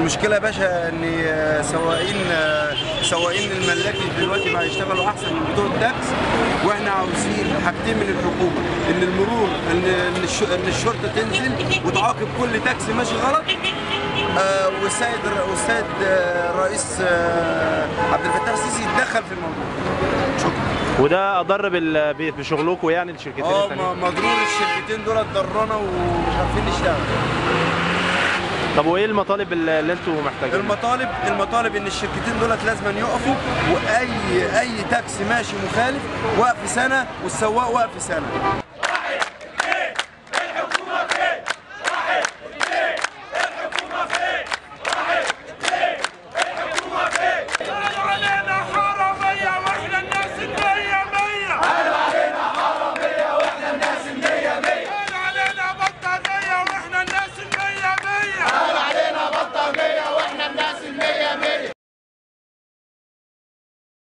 المشكله يا باشا ان سواقين سواقين الملاكي دلوقتي بقى يشتغلوا احسن من بتوع التاكس واحنا عاوزين حاجتين من الحكومه ان المرور ان ان الش- إن الشرطه تنزل وتعاقب كل تاكسي ماشي غلط آه، والسيد والسيد آه، الرئيس آه، عبد الفتاح السيسي يتدخل في الموضوع شكرا وده اضر بال- ب- بشغلكم يعني الشركتين اه التانيين م- مضرور الشركتين دول ضرانا ومش عارفين نشتغل طب وايه المطالب اللي اللي انتوا محتاجينها؟ المطالب المطالب ان الشركتين دولت لازم يقفوا واي اي تاكسي ماشي مخالف وقف سنه والسواق وقف سنه